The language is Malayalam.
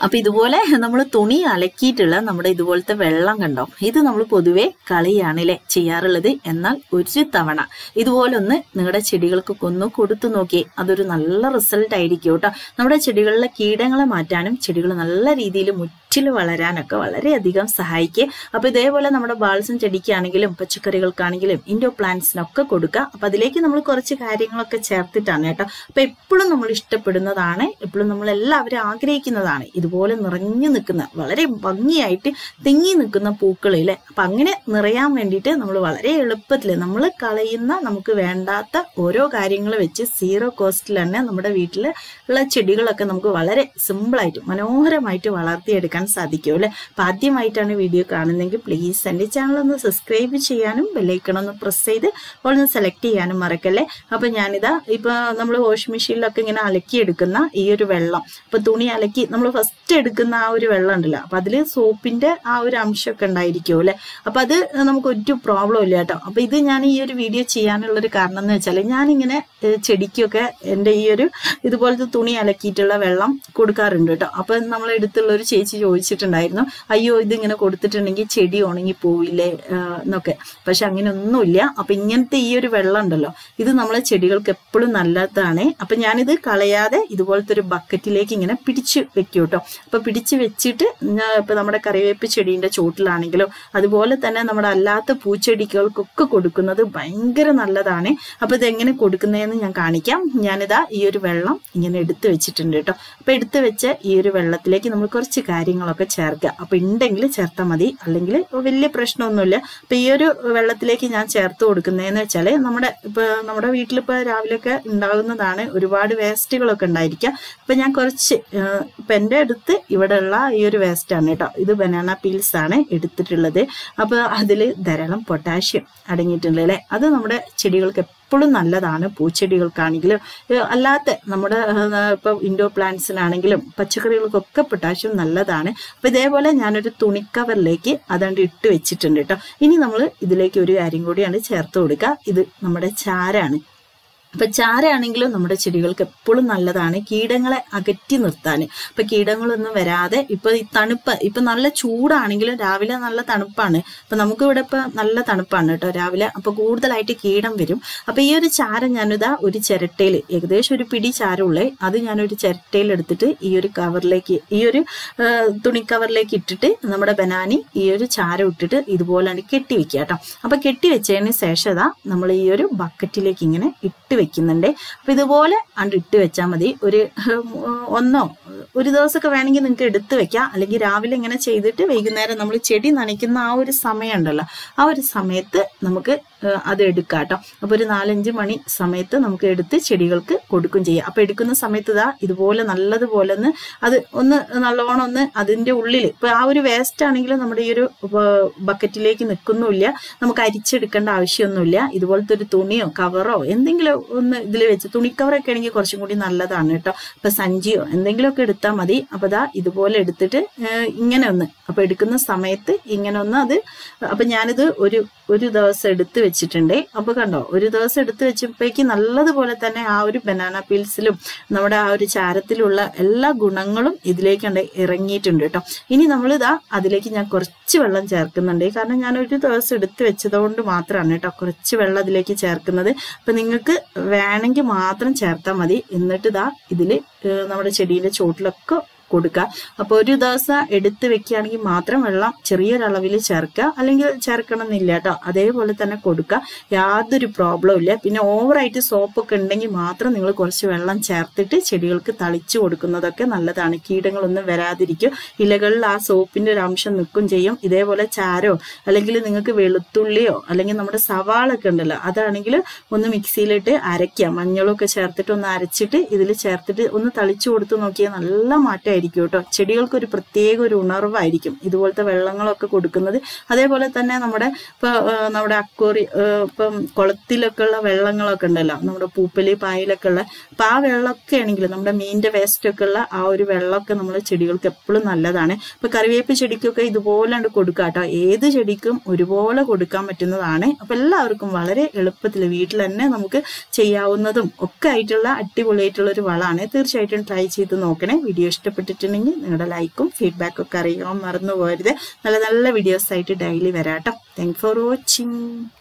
അപ്പൊ ഇതുപോലെ നമ്മൾ തുണി അലക്കിയിട്ടുള്ള നമ്മുടെ ഇതുപോലത്തെ വെള്ളം കണ്ടോ ഇത് നമ്മൾ പൊതുവെ കളിയാണല്ലേ ചെയ്യാറുള്ളത് എന്നാൽ ഒരു തവണ ഇതുപോലെ ഒന്ന് നിങ്ങളുടെ ചെടികൾക്കൊക്കെ ഒന്ന് കൊടുത്തു നോക്കിയേ അതൊരു നല്ല റിസൾട്ട് ആയിരിക്കും കേട്ടോ നമ്മുടെ ചെടികളിലെ കീടങ്ങളെ മാറ്റാനും ചെടികൾ നല്ല രീതിയിൽ മുറ്റിൽ വളരാനൊക്കെ വളരെയധികം സഹായിക്കുക അപ്പൊ ഇതേപോലെ നമ്മുടെ ബാൾസം ചെടിക്കാണെങ്കിലും പച്ചക്കറികൾക്കാണെങ്കിലും ഇൻഡോ പ്ലാന്റ്സിനൊക്കെ കൊടുക്കുക അപ്പൊ അതിലേക്ക് നമ്മൾ കുറച്ച് കാര്യങ്ങളൊക്കെ ചേർത്തിട്ടാണ് കേട്ടോ അപ്പൊ എപ്പോഴും നമ്മൾ ഇഷ്ടപ്പെടുന്നതാണ് എപ്പോഴും നമ്മൾ എല്ലാവരും ആഗ്രഹിക്കുന്നതാണ് ഇതുപോലെ നിറഞ്ഞു നിൽക്കുന്ന വളരെ ഭംഗിയായിട്ട് തിങ്ങി നിൽക്കുന്ന പൂക്കളില്ലേ അപ്പൊ അങ്ങനെ നിറയാൻ വേണ്ടിയിട്ട് നമ്മൾ വളരെ എളുപ്പത്തിൽ നമ്മൾ കളയുന്ന നമുക്ക് വേണ്ടാത്ത ഓരോ കാര്യങ്ങൾ വെച്ച് സീറോ കോസ്റ്റിൽ തന്നെ നമ്മുടെ വീട്ടിൽ ഉള്ള ചെടികളൊക്കെ നമുക്ക് വളരെ സിമ്പിളായിട്ട് മനോഹരമായിട്ട് വളർത്തിയെടുക്കാൻ സാധിക്കും അല്ലെ അപ്പൊ ആദ്യമായിട്ടാണ് വീഡിയോ കാണുന്നതെങ്കിൽ പ്ലീസ് എൻ്റെ ചാനൽ ഒന്ന് സബ്സ്ക്രൈബ് ചെയ്യാനും ബെല്ലൈക്കണം ഒന്ന് പ്രസ് ചെയ്ത് ഒന്ന് സെലക്ട് ചെയ്യാനും മറക്കല്ലേ അപ്പൊ ഞാനിതാ ഇപ്പൊ നമ്മൾ വാഷിംഗ് മെഷീനിലൊക്കെ ഇങ്ങനെ അലക്കിയെടുക്കുന്ന ഈ ഒരു വെള്ളം ഇപ്പൊ തുണി അലക്കി നമ്മൾ ഫസ്റ്റ് എടുക്കുന്ന ആ ഒരു വെള്ളം ഉണ്ടല്ലോ അപ്പൊ അതില് സോപ്പിന്റെ ആ ഒരു അംശമൊക്കെ ഉണ്ടായിരിക്കും അല്ലെ അപ്പൊ അത് നമുക്ക് ഒരു പ്രോബ്ലം ഇല്ല കേട്ടോ അപ്പൊ ഇത് ഞാൻ ഈ ഒരു വീഡിയോ ചെയ്യാനുള്ള ഒരു കാരണം എന്ന് വെച്ചാൽ ഞാനിങ്ങനെ ഏഹ്, ചെടിക്കൊക്കെ എൻ്റെ ഈ ഒരു ഇതുപോലത്തെ തുണി അലക്കിയിട്ടുള്ള വെള്ളം കൊടുക്കാറുണ്ട് കേട്ടോ അപ്പൊ നമ്മൾ എടുത്തുള്ള ഒരു ചേച്ചി ചോദിച്ചിട്ടുണ്ടായിരുന്നു അയ്യോ ഇതിങ്ങനെ കൊടുത്തിട്ടുണ്ടെങ്കിൽ ചെടി ഉണങ്ങി പോവില്ലേ ആഹ്, എന്നൊക്കെ പക്ഷെ അങ്ങനെ ഒന്നുമില്ല അപ്പൊ ഇങ്ങനത്തെ ഈ ഒരു വെള്ളം ഉണ്ടല്ലോ ഇത് നമ്മളെ ചെടികൾക്ക് എപ്പോഴും നല്ലതാണ് അപ്പൊ ഞാനിത് കളയാതെ ഇതുപോലത്തെ ഒരു ബക്കറ്റിലേക്ക് ഇങ്ങനെ പിടിച്ച് വെക്കും കേട്ടോ അപ്പൊ പിടിച്ച് വെച്ചിട്ട് ഞാൻ ഇപ്പൊ നമ്മുടെ കറിവേപ്പ് ചെടീന്റെ ചോട്ടിലാണെങ്കിലും അതുപോലെ തന്നെ നമ്മുടെ അല്ലാത്ത പൂച്ചെടികൾക്കൊക്കെ കൊടുക്കുന്നത് ഭയങ്കര നല്ലതാണ് അപ്പൊ ഇത് എങ്ങനെ കൊടുക്കുന്നതെന്ന് ഞാൻ കാണിക്കാം ഞാനിതാ ഈ ഒരു വെള്ളം ഇങ്ങനെ എടുത്തു വെച്ചിട്ടുണ്ട് കേട്ടോ അപ്പൊ എടുത്തു വെച്ച ഈ ഒരു വെള്ളത്തിലേക്ക് നമ്മൾ കുറച്ച് കാര്യങ്ങളൊക്കെ ചേർക്കുക അപ്പൊ ഉണ്ടെങ്കിൽ ചേർത്താൽ മതി അല്ലെങ്കിൽ വലിയ പ്രശ്നമൊന്നുമില്ല അപ്പൊ ഈ ഒരു വെള്ളത്തിലേക്ക് ഞാൻ ചേർത്ത് കൊടുക്കുന്നതെന്ന് വെച്ചാല് നമ്മുടെ ഇപ്പൊ നമ്മുടെ വീട്ടിലിപ്പോ രാവിലെയൊക്കെ ഉണ്ടാകുന്നതാണ് ഒരുപാട് വേസ്റ്റുകളൊക്കെ ഉണ്ടായിരിക്കാം അപ്പൊ ഞാൻ കുറച്ച് ഏഹ്, ഇപ്പൊ എന്റെ അടുത്ത് ഇവിടെ ഉള്ള ഈ ഒരു വേസ്റ്റ് ആണ് കേട്ടോ ഇത് ബനാന പീൽസ് ആണ് എടുത്തിട്ടുള്ളത് അപ്പൊ അതിൽ ധാരാളം പൊട്ടാഷ്യം അടങ്ങിയിട്ടുണ്ട് അല്ലെ അത് നമ്മുടെ ചെടികൾക്ക് എപ്പോഴും നല്ലതാണ് പൂച്ചെടികൾക്കാണെങ്കിലും ഏഹ്, അല്ലാത്ത നമ്മുടെ ഏഹ്, ഇപ്പൊ ഇൻഡോർ പ്ലാന്റ്സിനാണെങ്കിലും പച്ചക്കറികൾക്കൊക്കെ പൊട്ടാഷ്യം നല്ലതാണ് അപ്പൊ ഇതേപോലെ ഞാനൊരു തുണിക്കവറിലേക്ക് അതാണ്ട് ഇട്ട് വെച്ചിട്ടുണ്ട് കേട്ടോ ഇനി നമ്മൾ ഇതിലേക്ക് ഒരു കാര്യം കൂടിയാണ് ചേർത്ത് കൊടുക്കുക ഇത് നമ്മുടെ ചാരാണ് അപ്പൊ ചാരയാണെങ്കിലും നമ്മുടെ ചെടികൾക്ക് എപ്പോഴും നല്ലതാണ് കീടങ്ങളെ അകറ്റി നിർത്താൻ അപ്പൊ കീടങ്ങളൊന്നും വരാതെ ഇപ്പൊ ഈ തണുപ്പ് ഇപ്പൊ നല്ല ചൂടാണെങ്കിലും രാവിലെ നല്ല തണുപ്പാണ് അപ്പൊ നമുക്ക് ഇവിടെ ഇപ്പൊ നല്ല തണുപ്പാണ് കേട്ടോ രാവിലെ അപ്പൊ കൂടുതലായിട്ട് കീടം വരും അപ്പൊ ഈ ഒരു ചാരം ഞാനിതാ ഒരു ചിരട്ടയിൽ ഏകദേശം ഒരു പിടി ചാരമുള്ളേ അത് ഞാനൊരു ചിരട്ടയിൽ എടുത്തിട്ട് ഈ ഒരു കവറിലേക്ക് ഈ ഒരു ആ, തുണി കവറിലേക്ക് ഇട്ടിട്ട് നമ്മുടെ ബനാനി ഈ ഒരു ചാരം ഇട്ടിട്ട് ഇതുപോലെയാണ് കെട്ടി വെക്കുക കേട്ടോ അപ്പൊ കെട്ടി വെച്ചതിന് ശേഷം ഇതാ നമ്മൾ ഈ ഒരു ബക്കറ്റിലേക്ക് ഇങ്ങനെ ഇട്ട് വെക്കുന്നുണ്ട് അപ്പൊ ഇതുപോലെ അണ്ട് ഇട്ട് വെച്ചാൽ മതി ഒരു ഉം, ഒന്നോ ഒരു ദിവസമൊക്കെ വേണമെങ്കിൽ നിങ്ങൾക്ക് എടുത്ത് വെക്കാം അല്ലെങ്കിൽ രാവിലെ ഇങ്ങനെ ചെയ്തിട്ട് വൈകുന്നേരം നമ്മൾ ചെടി നനയ്ക്കുന്ന ആ ഒരു സമയം ഉണ്ടല്ലോ ആ ഒരു സമയത്ത് നമുക്ക് ഏഹ്, അത് എടുക്കാം കേട്ടോ അപ്പൊ ഒരു നാലഞ്ച് മണി സമയത്ത് നമുക്ക് എടുത്ത് ചെടികൾക്ക് കൊടുക്കും ചെയ്യാം അപ്പൊ എടുക്കുന്ന സമയത്ത് ഇതാ ഇതുപോലെ നല്ലതുപോലെ ഒന്ന് അത് ഒന്ന് നല്ലോണം ഒന്ന് അതിന്റെ ഉള്ളിൽ ഇപ്പൊ ആ ഒരു വേസ്റ്റ് ആണെങ്കിലും നമ്മുടെ ഈ ഒരു ഏഹ്, ബക്കറ്റിലേക്ക് നിൽക്കുന്നുമില്ല നമുക്ക് അരിച്ചെടുക്കേണ്ട ആവശ്യമൊന്നുമില്ല ഇതുപോലത്തെ ഒരു തുണിയോ കവറോ എന്തെങ്കിലും ഒന്ന് ഇതിൽ വെച്ച് തുണിക്കവറൊക്കെ ആണെങ്കിൽ കുറച്ചും കൂടി നല്ലതാണ് കേട്ടോ ഇപ്പൊ സഞ്ചിയോ എന്തെങ്കിലുമൊക്കെ എടുത്താൽ മതി അപ്പൊ ദാ ഇതുപോലെ എടുത്തിട്ട് ഏഹ്, ഇങ്ങനെ ഒന്ന് അപ്പൊ എടുക്കുന്ന സമയത്ത് ഇങ്ങനെ ഒന്ന് അത് അപ്പൊ ഞാനിത് ഒരു ഒരു ദിവസം എടുത്ത് വെച്ചിട്ടുണ്ട് അപ്പൊ കണ്ടോ ഒരു ദിവസം എടുത്ത് വെച്ചപ്പോഴേക്ക് നല്ലതുപോലെ തന്നെ ആ ഒരു ബനാന പീൽസിലും നമ്മുടെ ആ ഒരു ചാരത്തിലുള്ള എല്ലാ ഗുണങ്ങളും ഇതിലേക്ക് കണ്ട് ഇറങ്ങിയിട്ടുണ്ട് കേട്ടോ ഇനി നമ്മളിതാ അതിലേക്ക് ഞാൻ കുറച്ച് വെള്ളം ചേർക്കുന്നുണ്ട് കാരണം ഞാൻ ഒരു ദിവസം എടുത്ത് വെച്ചതുകൊണ്ട് മാത്രമാണ് കേട്ടോ കുറച്ച് വെള്ളം അതിലേക്ക് ചേർക്കുന്നത് അപ്പൊ നിങ്ങൾക്ക് വേണമെങ്കിൽ മാത്രം ചേർത്താൽ മതി എന്നിട്ട് ഇതാ ഇതില് ഏഹ് നമ്മുടെ ചെടിയുടെ ചോട്ടിലൊക്കെ കൊടുക്കുക അപ്പോൾ ഒരു ദിവസം എടുത്ത് വെക്കുകയാണെങ്കിൽ മാത്രം വെള്ളം ചെറിയൊരളവിൽ ചേർക്കുക അല്ലെങ്കിൽ ചേർക്കണം എന്നില്ല കേട്ടോ അതേപോലെ തന്നെ കൊടുക്കുക യാതൊരു പ്രോബ്ലം ഇല്ല പിന്നെ ഓവറായിട്ട് സോപ്പൊക്കെ ഉണ്ടെങ്കിൽ മാത്രം നിങ്ങൾ കുറച്ച് വെള്ളം ചേർത്തിട്ട് ചെടികൾക്ക് തളിച്ചു കൊടുക്കുന്നതൊക്കെ നല്ലതാണ് കീടങ്ങളൊന്നും വരാതിരിക്കും ഇലകളിൽ ആ സോപ്പിന്റെ ഒരു അംശം നിൽക്കും ചെയ്യും ഇതേപോലെ ചാരോ അല്ലെങ്കിൽ നിങ്ങൾക്ക് വെളുത്തുള്ളിയോ അല്ലെങ്കിൽ നമ്മുടെ സവാളൊക്കെ ഉണ്ടല്ലോ അതാണെങ്കിൽ ഒന്ന് മിക്സിയിലിട്ട് അരയ്ക്കുക മഞ്ഞളൊക്കെ ചേർത്തിട്ട് ഒന്ന് അരച്ചിട്ട് ഇതിൽ ചേർത്തിട്ട് ഒന്ന് തളിച്ചു കൊടുത്ത് നോക്കിയാൽ നല്ല മാറ്റമായിരിക്കും കേട്ടോ ചെടികൾക്ക് ഒരു പ്രത്യേക ഒരു ഉണർവായിരിക്കും ഇതുപോലത്തെ വെള്ളങ്ങളൊക്കെ കൊടുക്കുന്നത് അതേപോലെ തന്നെ നമ്മുടെ ഇപ്പൊ ആ, നമ്മുടെ അക്കോറി ആ, ഇപ്പം കുളത്തിലൊക്കെ ഉള്ള വെള്ളങ്ങളൊക്കെ ഉണ്ടല്ലോ നമ്മുടെ പൂപ്പലി പായലൊക്കെ ഉള്ള അപ്പൊ ആ വെള്ളമൊക്കെ ആണെങ്കിൽ നമ്മുടെ മീനിന്റെ വേസ്റ്റ് ഒക്കെ ഉള്ള ആ ഒരു വെള്ളമൊക്കെ നമ്മുടെ ചെടികൾക്ക് എപ്പോഴും നല്ലതാണ് ഇപ്പൊ കറിവേപ്പ് ചെടിക്കൊക്കെ ഇതുപോലെ ഉണ്ട് കൊടുക്കുക കേട്ടോ ഏത് ചെടിക്കും ഒരുപോലെ കൊടുക്കാൻ പറ്റുന്നതാണ് അപ്പൊ എല്ലാവർക്കും വളരെ എളുപ്പത്തിൽ വീട്ടിൽ തന്നെ നമുക്ക് ചെയ്യാവുന്നതും ഒക്കെ ആയിട്ടുള്ള അടിപൊളിയായിട്ടുള്ള ഒരു വളമാണ് തീർച്ചയായിട്ടും ട്രൈ ചെയ്ത് നോക്കണേ വീഡിയോ ഇഷ്ടപ്പെട്ട് ഇഷ്ടപ്പെട്ടിട്ടുണ്ടെങ്കിൽ നിങ്ങളുടെ ലൈക്കും ഫീഡ്ബാക്കും ഒക്കെ അറിയാൻ മറന്നു പോകരുത് നല്ല നല്ല വീഡിയോസ് ആയിട്ട് ഡെയിലി വരാം കേട്ടോ താങ്ക് ഫോർ വാച്ചിങ്